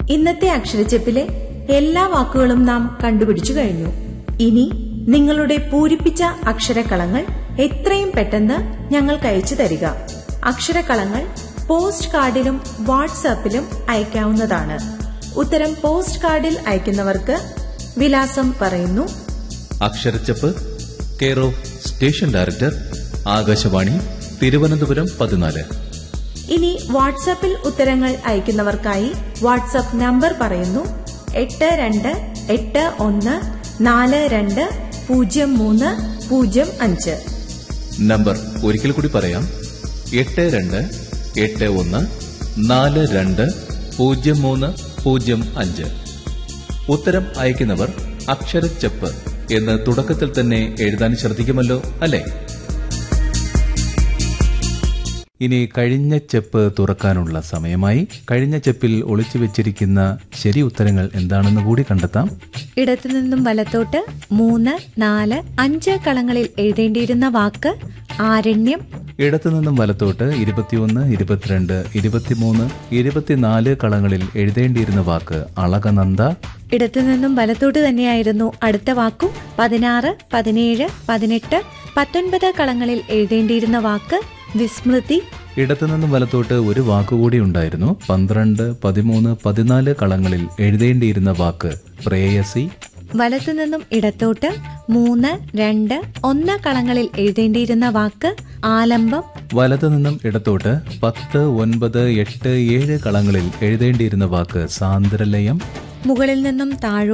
ഇന്നത്തെ അക്ഷരച്ചെപ്പിലെ എല്ലാ വാക്കുകളും നാം കണ്ടുപിടിച്ചു കഴിഞ്ഞു ഇനി നിങ്ങളുടെ പൂരിപ്പിച്ച അക്ഷരക്കളങ്ങൾ എത്രയും പെട്ടെന്ന് ഞങ്ങൾക്ക് അയച്ചു തരിക അക്ഷരക്കളങ്ങൾ പോസ്റ്റ് കാർഡിലും വാട്സാപ്പിലും അയക്കാവുന്നതാണ് ഉത്തരം പോസ്റ്റ് കാർഡിൽ അയക്കുന്നവർക്ക് വിലാസം പറയുന്നു അക്ഷരച്ചപ്പ് care of station director Akashvani Thiruvananthapuram പതിനാല് ഇനി വാട്സാപ്പിൽ ഉത്തരങ്ങൾ അയക്കുന്നവർക്കായി വാട്സാപ്പ് നമ്പർ പറയുന്നു എട്ട് രണ്ട് എട്ട് ഒന്ന് നാല് രണ്ട് പൂജ്യം മൂന്ന് പൂജ്യം അഞ്ച് നമ്പർ ഒരിക്കൽ കൂടി പറയാം എട്ട് രണ്ട് എട്ട് ഒന്ന് നാല് രണ്ട് പൂജ്യം മൂന്ന് പൂജ്യം അഞ്ച് ഉത്തരം അയക്കുന്നവർ അക്ഷരച്ചപ്പ് എന്ന് തുടക്കത്തിൽ തന്നെ എഴുതാൻ ശ്രദ്ധിക്കുമല്ലോ അല്ലേ ഇനി കഴിഞ്ഞ ചെപ്പ് തുറക്കാനുള്ള സമയമായി കഴിഞ്ഞ ചെപ്പിൽ ഒളിച്ചു വെച്ചിരിക്കുന്ന ശരി ഉത്തരങ്ങൾ എന്താണെന്ന് കൂടി കണ്ടെത്താം ഇടത്തുനിന്നും വലത്തോട്ട് മൂന്ന് നാല് അഞ്ച് കളങ്ങളിൽ എഴുതേണ്ടിയിരുന്ന വാക്ക് ആരണ്യം ഇടത്തുനിന്നും വലത്തോട്ട് ഇരുപത്തിയൊന്ന് ഇരുപത്തിരണ്ട് ഇരുപത്തിമൂന്ന് ഇരുപത്തിനാല് കളങ്ങളിൽ എഴുതേണ്ടിയിരുന്ന വാക്ക് അളകനന്ദ ഇടത്തുനിന്നും വലത്തോട്ട് തന്നെയായിരുന്നു അടുത്ത വാക്കും പതിനാറ് പതിനേഴ് പതിനെട്ട് പത്തൊൻപത് കളങ്ങളിൽ എഴുതേണ്ടിയിരുന്ന വാക്ക് വിസ്മൃതി ഇടത്തുനിന്നും വലത്തോട്ട് ഒരു വാക്കുകൂടി ഉണ്ടായിരുന്നു പന്ത്രണ്ട് പതിമൂന്ന് പതിനാല് കളങ്ങളിൽ എഴുതേണ്ടിയിരുന്ന വാക്ക് പ്രേയസി വലത്തുനിന്നും ഇടത്തോട്ട് മൂന്ന് രണ്ട് ഒന്ന് കളങ്ങളിൽ എഴുതേണ്ടിയിരുന്ന വാക്ക് ആലംബം വലത്തുനിന്നും ഇടത്തോട്ട് പത്ത് ഒൻപത് എട്ട് ഏഴ് കളങ്ങളിൽ എഴുതേണ്ടിയിരുന്ന വാക്ക് സാന്ദ്രലയം മുകളിൽ നിന്നും താഴോട്ട്